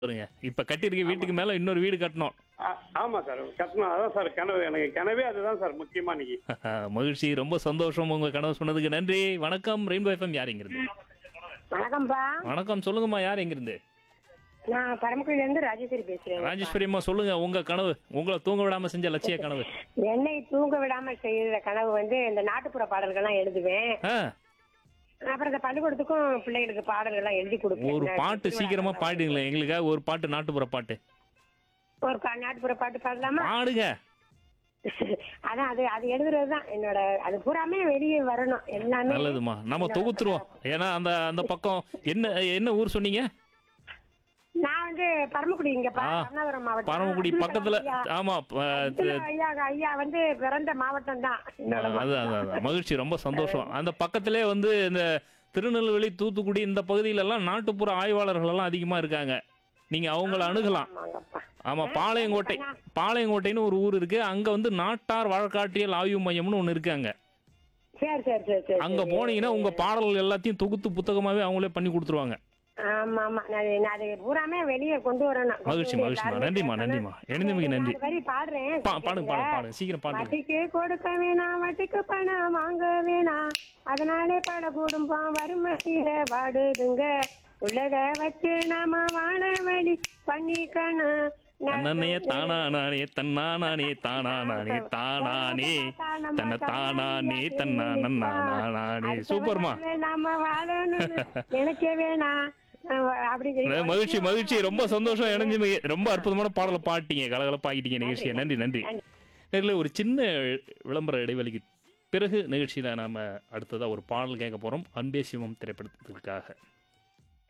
பாருங்க இப்ப கட்டியிருக்க வீட்டுக்கு மேல இன்னொரு வீடு கட்டணும் ஆ- ஆமா சார் கட்டணும் அதான் சார் கனவு எனக்கு கனவே அதுதான் சார் முக்கியமா இன்னைக்கு மகிழ்ச்சி ரொம்ப சந்தோஷம் உங்க கனவு சொன்னதுக்கு நன்றி வணக்கம் ரெயின்போ எஃப்எம் யார் எங்கிருந்து வணக்கம்ப்பா வணக்கம் சொல்லுங்கம்மா யார் எங்கிருந்து நான் பரமக்குடியில இருந்து ராஜேஸ்வரி பேசுறேன் ராஜேஸ்வரி அம்மா சொல்லுங்க உங்க கனவு உங்களை தூங்க விடாம செஞ்ச லட்சிய கனவு என்னை தூங்க விடாம செய்யற கனவு வந்து இந்த நாட்டுப்புற பாடல்கள்லாம் எழுதுவேன் ஆ, அப்புறம் இந்த பள்ளிக்கூடத்துக்கும் பிள்ளைகளுக்கு பாடல்கள்லாம் எழுதி கொடுப்பேன் ஒரு நான் பாட்டு சீக்கிரமா பாடுங்களேன் எங்களுக்காக ஒரு பாட்டு நாட்டுப்புற பாட்டு ஒரு பா- நாட்டுப்புற பாட்டு பாடலாமா பாடுங்க அதான் அது அது எழுதுறதுதான் என்னோட அது பூராமே வெளியே வரணும் எல்லாமே நல்லதுமா நம்ம தொகுத்துருவோம் ஏன்னா அந்த அந்த பக்கம் என்ன என்ன ஊர் சொன்னீங்க நான் வந்து பரமக்குடி இங்கப்பா ஆ, ராமநாதபுரம் மாவட்டம் பரமக்குடி பக்கத்துல ஐயா, ஆமா ப- இதுல ஐயா ஐயா வந்து பிறந்த மாவட்டம் தான் என்னோட அது அது அது. மகிழ்ச்சி ரொம்ப சந்தோஷம் அந்த பக்கத்திலே வந்து இந்த திருநெல்வேலி தூத்துக்குடி இந்த பகுதியில எல்லாம் நாட்டுப்புற ஆய்வாளர்கள் எல்லாம் அதிகமா இருக்காங்க நீங்க அவங்கள அணுகலாம் ஆமாங்கப்பா ஆமா பாளையங்கோட்டை பாளையங்கோட்டைன்னு ஒரு ஊர் இருக்கு அங்க வந்து நாட்டார் வழக்காட்டியல் ஆய்வு மையம்னு ஒண்ணு இருக்காங்க சரி சரி சரி சரி அங்க போனீங்கன்னா உங்க பாடல்கள் எல்லாத்தையும் தொகுத்து புத்தகமாவே அவங்களே பண்ணி கொடுத்துருவாங்க ஆமா ஆமா நான் அது- நான் அது பூராமே வெளியே கொண்டு வரணும் மகிழ்ச்சி மகிழ்ச்சிமா நன்றிமா நன்றிமா எழுந்தமைக்கு நன்றி நாலு வரி பாடுறேன் பா- பாடுங்க பாடுங்க பாடுங்க சீக்கிரம் பாடுங்க வட்டிக்கு கொடுக்க வேணாம் வட்டிக்கு பணம் வாங்க வேணாம் அதனாலே பல குடும்பம் வறுமையில வாடுதுங்க உள்ளத வச்சு நாம வாழ வழி பண்ணிக்கணும் தன்னே தானா நானே தன்னா நானே தானா நானே தானானே தன்னை தானானே தன்னா நன்னா நானே சூப்பர்மா நாம வாழணும் நினைக்க வேணாம் அஹ் அப்படி சொல்லி- மகிழ்ச்சி மகிழ்ச்சி ரொம்ப சந்தோஷம் இணைஞ்சு ரொம்ப அற்புதமான பாடலை பாட்டீங்க கலகலப்பாக்கிட்டீங்க நிகழ்ச்சியை நன்றி நன்றி நேரில் ஒரு சின்ன விளம்பர இடைவெளிக்கு பிறகு நிகழ்ச்சியில் நாம அடுத்ததா ஒரு பாடல் கேட்க போறோம் அன்பே சிவம் திரைப்படத்திற்காக